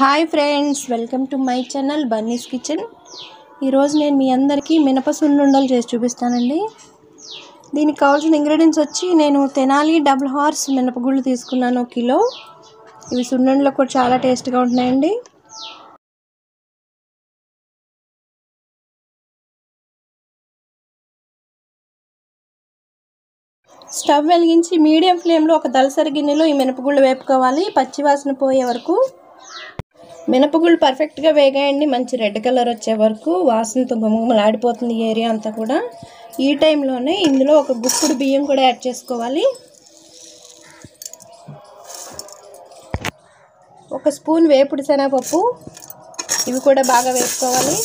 hi friends welcome to my channel Bunny's Kitchen ఈరోజు నేను మీ అందరికీ మినప సున్నుండలు చేసి చూపిస్తానండి దీనికి కావాల్సిన ఇంగ్రీడియంట్స్ వచ్చి నేను తెనాలి డబుల్ హార్స్ మినపగుళ్ళు తీసుకున్నాను ఒక కిలో ఇవి సున్నుండలు కూడా చాలా టేస్ట్గా ఉంటున్నాయండి స్టవ్ వెలిగించి మీడియం ఫ్లేమ్లో ఒక దలసరి గిన్నెలో ఈ మినపగుళ్ళు వేపుకోవాలి పచ్చివాసన పోయే వరకు మినపగుళ్ళు పర్ఫెక్ట్గా వేగాయండి మంచి రెడ్ కలర్ వచ్చే వరకు వాసనతో గుమగుమలాడిపోతుంది ఈ ఏరియా అంతా కూడా ఈ టైంలోనే ఇందులో ఒక గుప్పుడు బియ్యం కూడా యాడ్ చేసుకోవాలి ఒక స్పూన్ వేపుడు శనగపప్పు ఇవి కూడా బాగా వేసుకోవాలి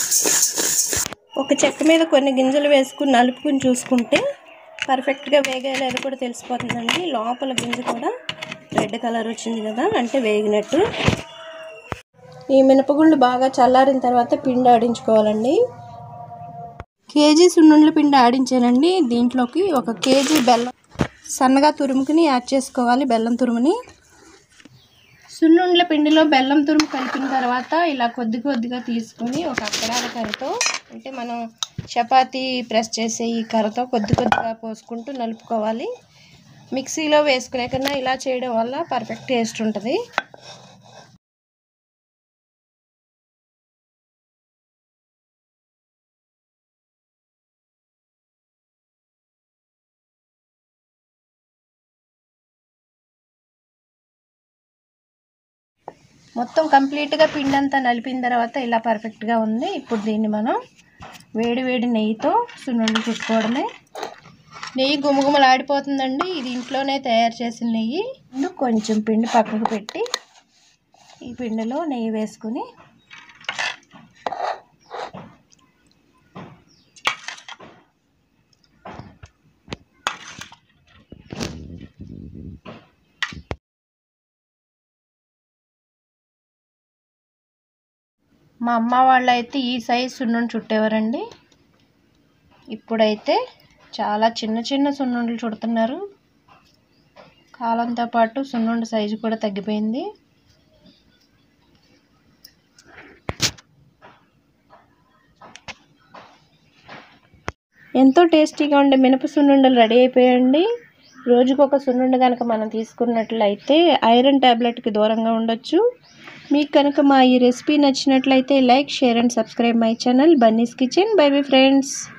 ఒక చెక్క మీద కొన్ని గింజలు వేసుకుని నలుపుకుని చూసుకుంటే పర్ఫెక్ట్గా వేగలేదు కూడా తెలిసిపోతుందండి లోపల గింజ కూడా రెడ్ కలర్ వచ్చింది కదా అంటే వేగినట్టు ఈ మినపగుళ్ళు బాగా చల్లారిన తర్వాత పిండి ఆడించుకోవాలండి కేజీ సున్నుండ్ల పిండి ఆడించానండి దీంట్లోకి ఒక కేజీ బెల్లం సన్నగా తురుముకుని యాడ్ చేసుకోవాలి బెల్లం తురుముని సున్నుండ్ల పిండిలో బెల్లం తురుము కలిపిన తర్వాత ఇలా కొద్ది కొద్దిగా తీసుకుని ఒక అక్కడాల కర్రతో అంటే మనం చపాతీ ప్రెస్ చేసే ఈ కర్రతో కొద్ది కొద్దిగా పోసుకుంటూ నలుపుకోవాలి మిక్సీలో వేసుకునే కన్నా ఇలా చేయడం వల్ల పర్ఫెక్ట్ టేస్ట్ ఉంటుంది మొత్తం కంప్లీట్గా పిండి అంతా నలిపిన తర్వాత ఇలా పర్ఫెక్ట్గా ఉంది ఇప్పుడు దీన్ని మనం వేడి వేడి నెయ్యితో సున్నుండి చుట్టుకోవడమే నెయ్యి గుమగుమలాడిపోతుందండి ఇది ఇంట్లోనే తయారు చేసిన నెయ్యి కొంచెం పిండి పక్కకు పెట్టి ఈ పిండిలో నెయ్యి వేసుకుని మా అమ్మ వాళ్ళు అయితే ఈ సైజ్ సున్నుండి చుట్టేవారండి ఇప్పుడైతే చాలా చిన్న చిన్న సున్నుండలు చుడుతున్నారు కాలంతో పాటు సున్నుండి సైజు కూడా తగ్గిపోయింది ఎంతో టేస్టీగా ఉండే మినప సున్నుండలు రెడీ అయిపోయాయండి రోజుకొక సున్నుండ కనుక మనం తీసుకున్నట్లయితే ఐరన్ ట్యాబ్లెట్కి దూరంగా ఉండొచ్చు మీకు కనుక మా ఈ రెసిపీ నచ్చినట్లయితే like share and subscribe my channel Bunny's Kitchen bye bye friends